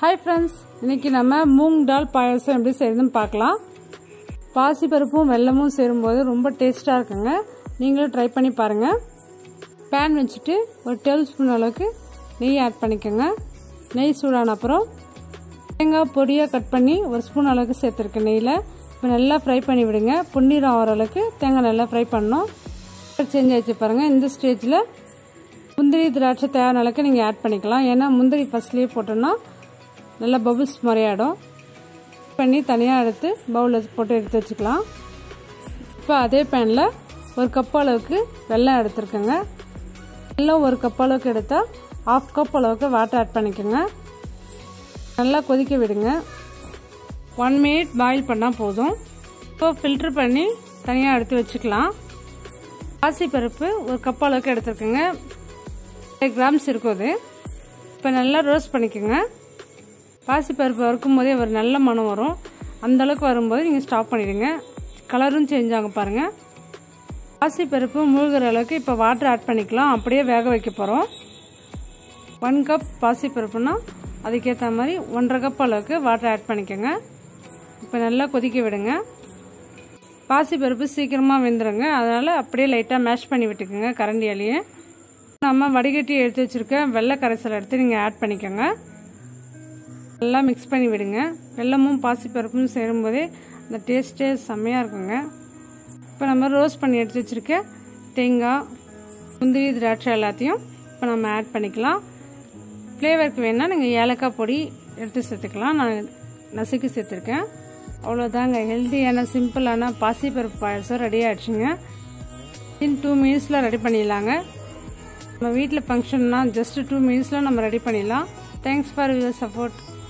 hi friends இன்னைக்கு நம்ம மூங் டால் பாயாசம் எப்படி செய்யுதுன்னு பார்க்கலாம் பாசிப்பருப்பும் வெல்லமும் சேரும்போது ரொம்ப டேஸ்ட்டாக இருக்குங்க நீங்களும் ட்ரை பண்ணி பாருங்கள் பேன் வச்சுட்டு ஒரு டேபிள் ஸ்பூன் அளவுக்கு நெய் ஆட் பண்ணிக்கோங்க நெய் சூடான அப்புறம் தேங்காய் பொடியாக கட் பண்ணி ஒரு ஸ்பூன் அளவுக்கு சேர்த்துருக்கேன் நெய்யில் இப்போ நல்லா ஃப்ரை பண்ணி விடுங்க பொன்னிறம் ஆகிற அளவுக்கு தேங்காய் நல்லா ஃப்ரை பண்ணணும் சேஞ்ச் ஆகிடுச்சு பாருங்கள் இந்த ஸ்டேஜில் முந்திரி திராட்சை தேவையான அளவுக்கு நீங்கள் ஆட் பண்ணிக்கலாம் ஏன்னா முந்திரி ஃபஸ்ட்லேயே போட்டோன்னா நல்லா பபுள்ஸ் மாதிரி ஆகிடும் பண்ணி தனியாக எடுத்து பவுலில் போட்டு எடுத்து வச்சுக்கலாம் இப்போ அதே பேனில் ஒரு கப் அளவுக்கு வெல்லம் எடுத்துருக்கோங்க வெல்லம் ஒரு கப் அளவுக்கு எடுத்தால் ஆஃப் கப் அளவுக்கு வாட்டர் ஆட் பண்ணிக்கோங்க நல்லா கொதிக்க விடுங்க ஒன் மினிட் பாயில் பண்ணால் போதும் இப்போ ஃபில்ட்ரு பண்ணி தனியாக எடுத்து வச்சுக்கலாம் பாசிப்பருப்பு ஒரு கப் அளவுக்கு எடுத்துருக்கோங்க ஃபைவ் கிராம்ஸ் இருக்கும் அது இப்போ நல்லா ரோஸ்ட் பண்ணிக்கோங்க பாசிப்பருப்பு வறுக்கும் போதே ஒரு நல்ல மனம் வரும் அந்த அளவுக்கு வரும்போது நீங்கள் ஸ்டாப் பண்ணிவிடுங்க கலரும் சேஞ்ச் ஆகும் பாருங்கள் பாசிப்பருப்பு மூழ்கிற அளவுக்கு இப்போ வாட்டர் ஆட் பண்ணிக்கலாம் அப்படியே வேக வைக்க போகிறோம் ஒன் கப் பாசிப்பருப்புனா அதுக்கேற்ற மாதிரி ஒன்றரை கப் அளவுக்கு வாட்டர் ஆட் பண்ணிக்கோங்க இப்போ நல்லா கொதிக்க விடுங்க பாசிப்பருப்பு சீக்கிரமாக வெந்துடுங்க அதனால் அப்படியே லைட்டாக மேஷ் பண்ணி விட்டுக்குங்க கரண்டியாலேயே நம்ம வடிகட்டி எடுத்து வச்சுருக்க வெள்ளை கரைசல் எடுத்து நீங்கள் ஆட் பண்ணிக்கோங்க நல்லா மிக்ஸ் பண்ணி விடுங்க வெள்ளமும் பாசிப்பருப்பும் சேரும்போதே அந்த டேஸ்ட்டே செம்மையாக இருக்குங்க இப்போ நம்ம ரோஸ்ட் பண்ணி எடுத்து வச்சுருக்க தேங்காய் முந்திரி திராட்சை எல்லாத்தையும் இப்போ நம்ம ஆட் பண்ணிக்கலாம் ஃப்ளேவருக்கு வேணால் நீங்கள் ஏலக்காய் பொடி எடுத்து சேர்த்துக்கலாம் நான் நசுக்கி சேர்த்துருக்கேன் அவ்வளோதாங்க ஹெல்த்தியான சிம்பிளான பாசிப்பருப்பு பாயசம் ரெடி ஆகிடுச்சுங்க இன் டூ மினிட்ஸில் ரெடி பண்ணிடலாங்க நம்ம வீட்டில் ஃபங்க்ஷன்னா ஜஸ்ட் டூ மினிட்ஸில் நம்ம ரெடி பண்ணிடலாம் தேங்க்ஸ் ஃபார் யுவர் சப்போர்ட்